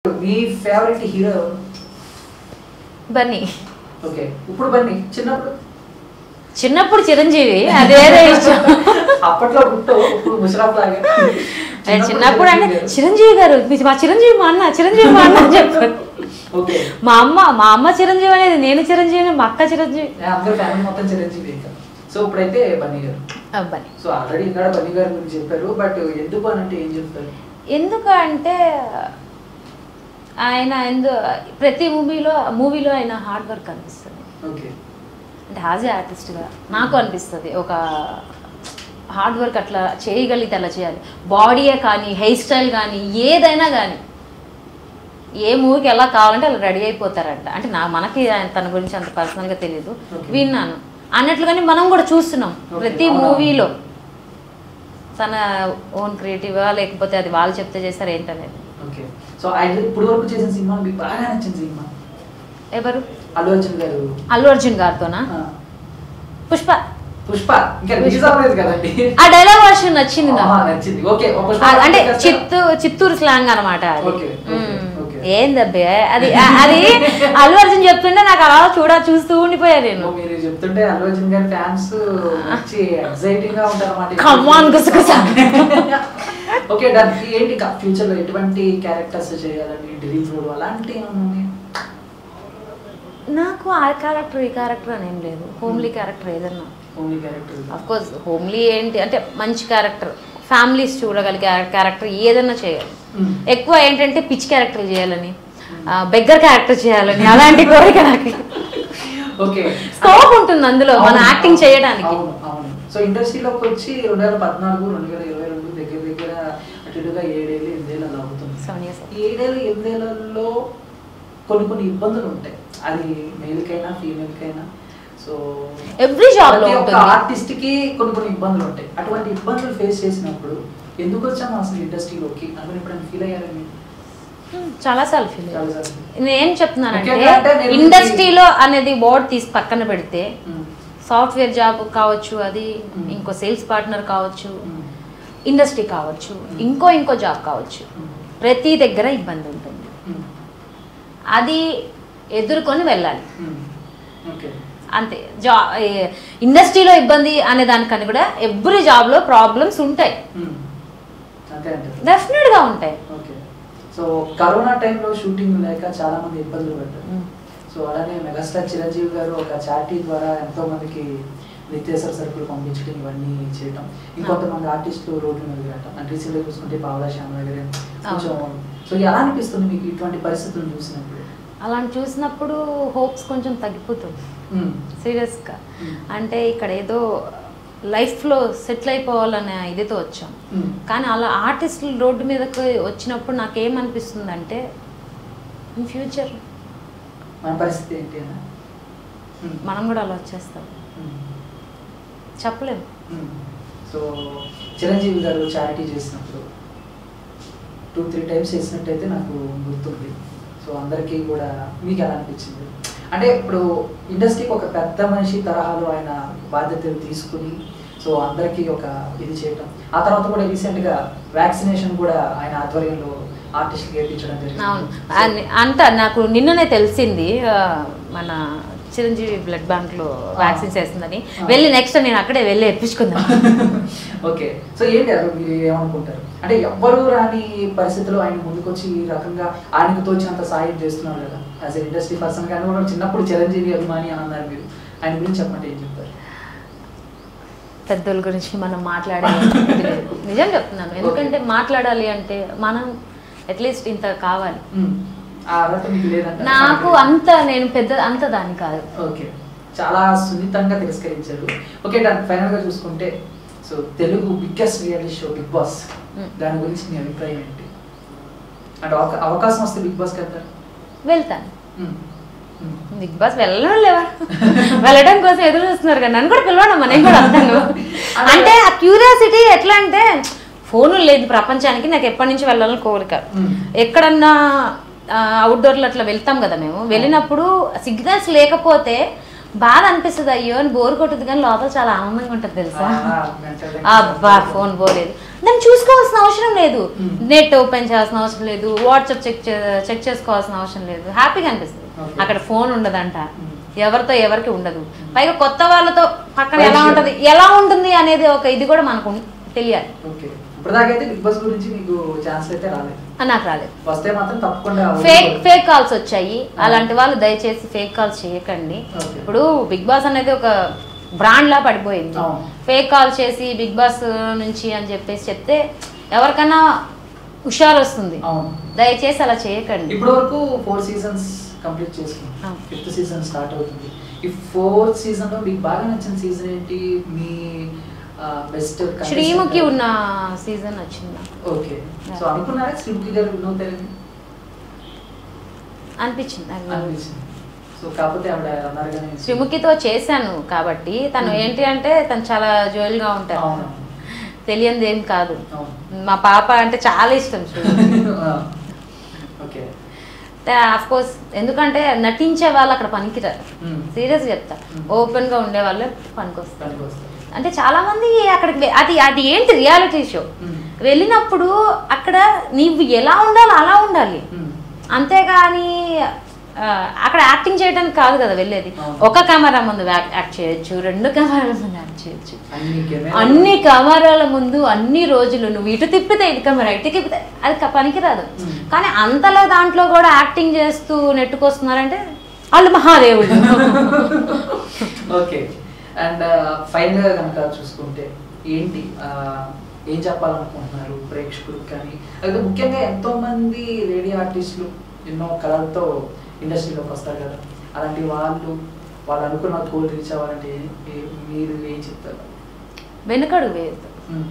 మీ favourite hero ఎవరు Bunny okay ఇప్పుడు బన్నీ చిన్నప్పుడు చిన్నప్పుడు చిరంజీవి అదేదో ఇష్టం అప్పట్లో పుట్టో ఇప్పుడు ముషరాఫ్ లాగా అది చిన్నప్పుడు అంటే చిరంజీవి గారు మీ- మా చిరంజీవి మా అన్న చిరంజీవి మా అన్న అని చెప్పారు ఓకే మా అమ్మ మా అమ్మ చిరంజీవి అనేది నేను చిరంజీవి మా అక్క చిరంజీవి అందరూ ఫ్యామిలీ మొత్తం చిరంజీవి ఇంకా సో ఇప్పుడైతే బన్నీ గారు అబ్బాయి సో ఆల్రెడీ ఇక్కడ బన్నీ గారి గురించి చెప్పారు బట్ ఎందుకు అని అంటే ఏం చెప్తారు ఎందుకు అంటే ఆయన ఎందు ప్రతి మూవీలో మూవీలో ఆయన హార్డ్ వర్క్ అనిపిస్తుంది ఓకే అంటే యాజ్ ఏ ఆర్టిస్ట్గా నాకు అనిపిస్తుంది ఒక హార్డ్ వర్క్ అట్లా చేయగలిగితే అలా చేయాలి బాడీయే కానీ హెయిర్ స్టైల్ కానీ ఏదైనా కానీ ఏ మూవీకి ఎలా కావాలంటే అలా రెడీ అయిపోతారంట అంటే నా మనకి ఆయన తన గురించి అంత పర్సనల్గా తెలియదు Okay. విన్నాను అన్నట్లుగానే మనం కూడా చూస్తున్నాం Okay. ప్రతి అవునా? మూవీలో తన ఓన్ క్రియేటివా లేకపోతే అది వాళ్ళు చెప్తే చేస్తారు ఏంటనేది ఓకే సో ఆయన ఇప్పుడు వరకు చేసిన సినిమా మీకు బాగా నచ్చిన సినిమా ఎవరు అల్లు అర్జున్ గారు అల్లు అర్జున్ గారితోనా ఆ, పుష్ప పుష్ప ఇంకా రిలీజ్ అవ్వలేదు కదండి ఆ డైలాగ్ వర్షన్ నచ్చింది నాకు ఆహా, నచ్చింది ఓకే ఒక పుష్ప ఆ- అంటే కాస్త- చిత్తూ చిత్తూరు స్లాంగ్ అనమాట అది ఓకే, ఓకే, మ్మ్. ఓకే. ఏందబ్బే అది ఆ- అది అల్లు అర్జున్ చెప్తుంటే నాకు అలా చూడ చూస్తూ ఉండిపోయా నేను ఓ, మీరు చెప్తుంటే అల్లు అర్జున్ గారి ఫ్యాన్స్ వచ్చి ఎక్సైటింగ్ గా ఉంటారు Come on, గుసగుస. ఓకే డన్ ఏంటి ఫ్యూచర్ లో ఎటువంటి క్యారెక్టర్స్ చేయాలని డ్రీమ్ రోల్ అలాంటి ఏమన్నా ఉన్నాయా? నాకు ఆ క్యారెక్టర్ ఈ క్యారెక్టర్ అని ఏం లేదు హోమ్లీ క్యారెక్టర్ ఏదన్నా only character of course homely ఏంటి అంటే మంచి క్యారెక్టర్ ఫ్యామిలీస్ చూడగలిగే క్యారెక్టర్ ఏదన్నా చేయాలి ఎక్కువ ఏంటంటే పిచ్ క్యారెక్టర్ చేయాలని బెగ్గర్ క్యారెక్టర్ చేయాలని అలాంటి కోరిక నాకు ఓకే స్కోప్ ఉంటుంది అందులో మన అవును, యాక్టింగ్ చేయడానికి అవును అవును సో ఇండస్ట్రీలోకి వచ్చి రెండు వేల పద్నాలుగు రెండు వేల ఇరవై రెండు దగ్గర దగ్గర అటు ఇటుగా ఏడేళ్ళు ఎనిమిదేళ్ళు అలా అవుతుంది Seven years. ఈ ఏడేళ్ళు ఎనిమిదేళ్లలో కొన్ని కొన్ని ఇబ్బందులు ఉంటాయి అది మేల్కైనా ఫీమేల్కైనా సో Every job లో ప్రతి ఒక్క ఉంటుంది. ఆర్టిస్ట్ కి కొన్ని కొన్ని ఇబ్బందులు ఉంటాయి అటువంటి ఇబ్బందులు ఫేస్ చేసినప్పుడు ఎందుకు వచ్చాము అసలు ఇండస్ట్రీలోకి అనుకుని ఇప్పుడు ఫీల్ అయ్యారని చాలా సార్లు ఫీల్ చాలాసార్లు. నేను ఏం చెప్తున్నానంటే ముఖ్యంగా అంటే నేను- ఇండస్ట్రీలో అనేది బోర్డ్ తీసి పక్కన పెడితే ఉమ్, సాఫ్ట్వేర్ జాబ్ కావచ్చు అది Hmm. ఇంకో సేల్స్ పార్ట్నర్ కావచ్చు ఉమ్, ఇండస్ట్రీ కావచ్చు ఇంకో ఇంకో జాబ్ కావచ్చు ఉమ్, ప్రతి దగ్గర ఇబ్బంది ఉంటుంది ఉమ్, అది ఎదుర్కొని వెళ్ళాలి ఉమ్, ఓకే అంతే జా ఏ- ఇండస్ట్రీలో ఇబ్బంది అనే దానికని కూడా ఎవ్రీ జాబ్లో ప్రాబ్లమ్స్ ఉంటాయి ఉమ్, అంతే అంటారు డెఫినెట్గా ఉంటాయి ఓకే సో కరోనా టైంలో షూటింగ్ లేక చాలా మంది ఇబ్బందులు పడ్డారు సో అలానే మెగాస్టార్ చిరంజీవి గారు ఒక చారిటీ ద్వారా ఎంతో మందికి నిత్యావసర సరుకులు పంపించడం ఇవన్నీ చేయటం ఇంకొంతమంది ఆర్టిస్టులు రోడ్ల మీద తిరగటం అంటే రీసెంట్గా చూసుకుంటే పావలా శ్యామ గారు కొంచెం సో ఎలా అనిపిస్తుంది మీకు ఇటువంటి పరిస్థితులను చూసినప్పుడు అలాంటి చూసినప్పుడు హోప్స్ కొంచెం తగ్గిపోతుంది ఉమ్, సీరియస్గా Hmm. అంటే ఇక్కడ ఏదో లైఫ్లో సెటిల్ అయిపోవాలనే ఇదితో వచ్చాం ఉమ్, కానీ అలా ఆర్టిస్టులు రోడ్డు మీదకి వచ్చినప్పుడు నాకేమనిపిస్తుంది అంటే ఇన్ ఫ్యూచర్ మన పరిస్థితి ఏంటి అన్న ఉమ్, మనం కూడా అలా వచ్చేస్తాం ఉమ్. చెప్పలేం సో చిరంజీవి గారు చారిటీ చేసినప్పుడు టూ త్రీ టైమ్స్ చేసినట్టయితే నాకు గుర్తుంది సో అందరికీ కూడా మీకు ఎలా అనిపించింది అంటే ఇప్పుడు ఇండస్ట్రీకి ఒక పెద్ద మనిషి తరహాలో ఆయన బాధ్యతలు తీసుకుని సో అందరికీ ఒక ఇది చేయటం ఆ తర్వాత కూడా రీసెంట్గా వ్యాక్సినేషన్ కూడా ఆయన ఆధ్వర్యంలో ఆర్టిస్ట్కి వేయించడం అవును జరిగింది అన్- అంట నాకు నిన్ననే తెలిసింది ఆ, మన చిరంజీవి బ్లడ్ బ్యాంక్ లో వ్యాక్సిన్స్ వేస్తుందని ఆ. వెళ్ళి నెక్స్ట్ నేను అక్కడే వెళ్ళి ఎప్పించుకుందాం ఓకే సో ఏంటి అసలు మీరు ఏమనుకుంటారు అంటే ఎవ్వరు రాని పరిస్థితిలో ఆయన ముందుకొచ్చి ఈ రకంగా ఆయనకు తోచినంత సాయం చేస్తున్నారు కదా యాజ్ ఇండస్ట్రీ పర్సన్ కానీ కూడా చిన్నప్పుడు చిరంజీవి అభిమాని అని అన్నారు మీరు ఆయన గురించి చెప్పండి ఏం చెప్తారు పెద్దోళ్ళ గురించి మనం మాట్లాడే ఇది లేదు. నిజం చెప్తున్నాను ఎందుకంటే మాట్లాడాలి అంటే మనం అట్లీస్ట్ ఇంత కావాలి ఉమ్. ఆ అర్హత మీకు లేదంట నాకు అంత నేను పెద్ద అంత దాన్ని కాదు ఓకే చాలా సున్నితంగా తిరస్కరించారు ఓకే దాని ఫైనల్ గా చూసుకుంటే so Telugu biggest reality show Bigg Boss Hmm. దాని గురించి మీ అభిప్రాయం ఏంటి అంటే అవకా- అవకాశం వస్తే బిగ్ బాస్కి వెళ్తారు వెళ్తాను ఉమ్. ఉమ్. బిగ్ బాస్ వెళ్ళడం లేవా వెళ్ళడం కోసం ఎదురు చూస్తున్నారు కదా నన్ను కూడా పిలవడం నేను కూడా వస్తాను అంటే ఆ క్యూరియాసిటీ ఎట్లా అంటే ఫోను లేదు ప్రపంచానికి నాకు ఎప్పటి నుంచి వెళ్ళాలని కోరిక ఉమ్. ఎక్కడన్నా అవుట్డోర్లో అట్లా వెళ్తాం కదా మేము వెళ్ళినప్పుడు సిగ్నల్స్ లేకపోతే బాధ అనిపిస్తుంది అయ్యో అని బోర్ కొట్టుద్ది కానీ లోపల చాలా ఆనందంగా ఉంటుంది తెలుసా ఆ, mental అబ్బా ఫోన్ పోలేదు దాన్ని చూసుకోవాల్సిన అవసరం లేదు Hmm. నెట్ ఓపెన్ చేయాల్సిన అవసరం లేదు వాట్సాప్ చెక్ చెక్ చేసుకోవాల్సిన అవసరం లేదు హ్యాపీగా అనిపిస్తుంది Okay. అక్కడ ఫోన్ ఉండదంట Hmm. ఎవరితో ఎవరికి ఉండదు పైగా కొత్త వాళ్ళతో పక్కన ఎలా Friendship. ఉంటది ఎలా ఉంటుంది అనేది ఒక ఇది కూడా మనకు ఉం- తెలియాలి ఓకే ఇప్పటిదాకైతే బిగ్ బాస్ గురించి మీకు ఛాన్స్ అయితే రాలేదు అని నాకు రాలేదు వస్తే మాత్రం తప్పకుండా ఫేక్ ఫేక్ కాల్స్ వచ్చాయి అలాంటి వాళ్ళు దయచేసి ఫేక్ కాల్స్ చేయకండి Okay. ఇప్పుడు బిగ్ బాస్ అనేది ఒక బ్రాండ్ లా పడిపోయింది అవును. ఫేక్ కాల్ చేసి బిగ్ బాస్ నుంచి అని చెప్పేసి చెప్తే ఎవరికైనా హుషారు వస్తుంది అవును దయచేసి అలా చేయకండి ఇప్పటి వరకు ఫోర్ సీజన్స్ కంప్లీట్ చేసుకున్నాం అవును. ఫిఫ్త్ సీజన్ స్టార్ట్ అవుతుంది ఈ ఫోర్త్ సీజన్ లో మీకు బాగా నచ్చిన సీజన్ ఏంటి మీ బెస్ట్ శ్రీముఖి ఉన్న సీజన్ వచ్చింది నాకు ఓకే సో అనుకున్నారా శ్రీముఖి గారు విన్ అవుతారని అనిపించింది నాకు. అనిపించింది సో కాకపోతే ఆవిడ అన్నారు కానీ శ్రీముఖితో చేశాను కాబట్టి తను Hmm. ఏంటి అంటే తను చాలా జోయిల్గా ఉంటారు అవును తెలియంది ఏం కాదు అవును మా పాప అంటే చాలా ఇష్టం శ్రీముఖి ఓకే ఆఫ్ కోర్స్ ఎందుకంటే నటించే వాళ్ళు అక్కడ పనికిరారు Hmm. సీరియస్ చెప్తా Hmm. ఓపెన్ గా ఉండే వాళ్ళే పనికొస్తారు దానికి వస్తారు అంటే చాలా మంది అక్కడికి వె- అది అది ఏంటి రియాలిటీ షో Hmm. వెళ్ళినప్పుడు అక్కడ నీవు ఎలా ఉండాలో అలా ఉండాలి Hmm. అంతేగాని ఆ, అక్కడ యాక్టింగ్ చేయడానికి కాదు కదా వెళ్ళేది అవును. ఒక కెమెరా ముందు యాక్- యాక్ట్ చేయొచ్చు రెండు కెమెరాల ముందు యాక్ట్ చేయొచ్చు అన్ని కెమెరా అన్ని కెమెరాల ముందు అన్ని రోజులు నువ్వు ఇటు తిప్పితే ఇటు కెమెరా ఇటు తిప్పితే అది క- పనికిరాదు Hmm. కానీ అంతలో దాంట్లో కూడా యాక్టింగ్ చేస్తూ నెట్టుకొస్తున్నారంటే వాళ్ళు మహాదేవుడు ఓకే అండ్ ఫైనల్ గా కనుక చూసుకుంటే ఏంటి ఆ, ఏం చెప్పాలనుకుంటున్నారు ప్రేక్షకులకు కానీ అయితే ముఖ్యంగా ఎంతో మంది లేడీ ఆర్టిస్టులు ఎన్నో కళలతో ఇండస్ట్రీలోకి వస్తారు కదా అలాంటి వాళ్ళు వాళ్ళు అనుకున్న గోల్ రీచ్ అవ్వాలంటే ఏ- ఏ- మీరు ఏం చెప్తారు వెనుకడు వేయద్దు మ్మ్.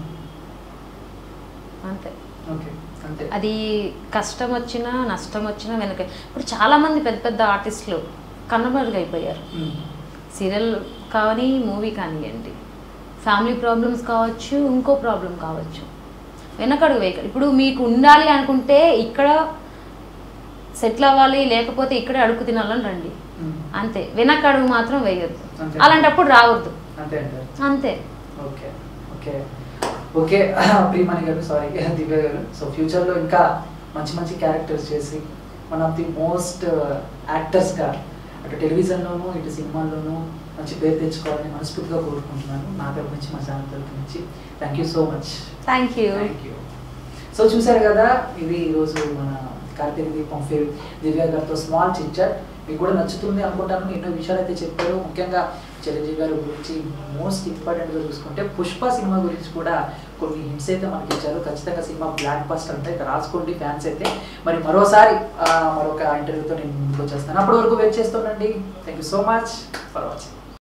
అంతే ఓకే అంతే అది కష్టం వచ్చినా నష్టం వచ్చినా వెనక ఇప్పుడు చాలా మంది పెద్ద పెద్ద ఆర్టిస్టులు కన్నమరుగైపోయారు మ్మ్. సీరియల్ కానీ మూవీ కానివ్వండి ఫ్యామిలీ ప్రాబ్లమ్స్ కావచ్చు ఇంకో ప్రాబ్లం కావచ్చు వెనకడుగు వేయక ఇప్పుడు మీకు ఉండాలి అనుకుంటే ఇక్కడ సెటిల్ అవ్వాలి లేకపోతే ఇక్కడే అడుగు తినాలని రండి మ్మ్. అంతే వెనకడుగు మాత్రం వేయొద్దు అంతే. అలాంటప్పుడు రావద్దు అంతే అంటారు అంతే ఓకే ఓకే ఓకే ప్రియమణి గారు సారీ దివ్య గారు సో ఫ్యూచర్లో ఇంకా మంచి మంచి క్యారెక్టర్స్ చేసి వన్ ఆఫ్ ది మోస్ట్ యాక్టర్స్గా అటు టెలివిజన్లోనూ ఇటు సినిమాల్లోనూ మంచి పేరు తెచ్చుకోవాలని మనస్ఫూర్తిగా కోరుకుంటున్నాను నా తరపు నుంచి మా ఛానల్ తరపు నుంచి thank you so much thank you thank you so చూశారు కదా ఇది ఈరోజు మన కార్తీక దీపం ఫేవ్ దివ్య గారితో స్మాల్ చిట్చాట్ మీకు కూడా నచ్చుతుంది అనుకుంటాను ఎన్నో విషయాలు అయితే చెప్పారు ముఖ్యంగా చిరంజీవి గారి గురించి మోస్ట్ ఇంపార్టెంట్గా చూసుకుంటే పుష్ప సినిమా గురించి కూడా కొన్ని హింట్స్ అయితే మనకి ఇచ్చారు ఖచ్చితంగా సినిమా బ్లాక్ బస్టర్ అంటే ఇక రాసుకోండి ఫ్యాన్స్ అయితే మరి మరోసారి ఆ, మరొక ఇంటర్వ్యూతో నేను ముందుకు వచ్చేస్తాను అప్పటి వరకు వెయిట్ చేస్తుండండి thank you so much for watching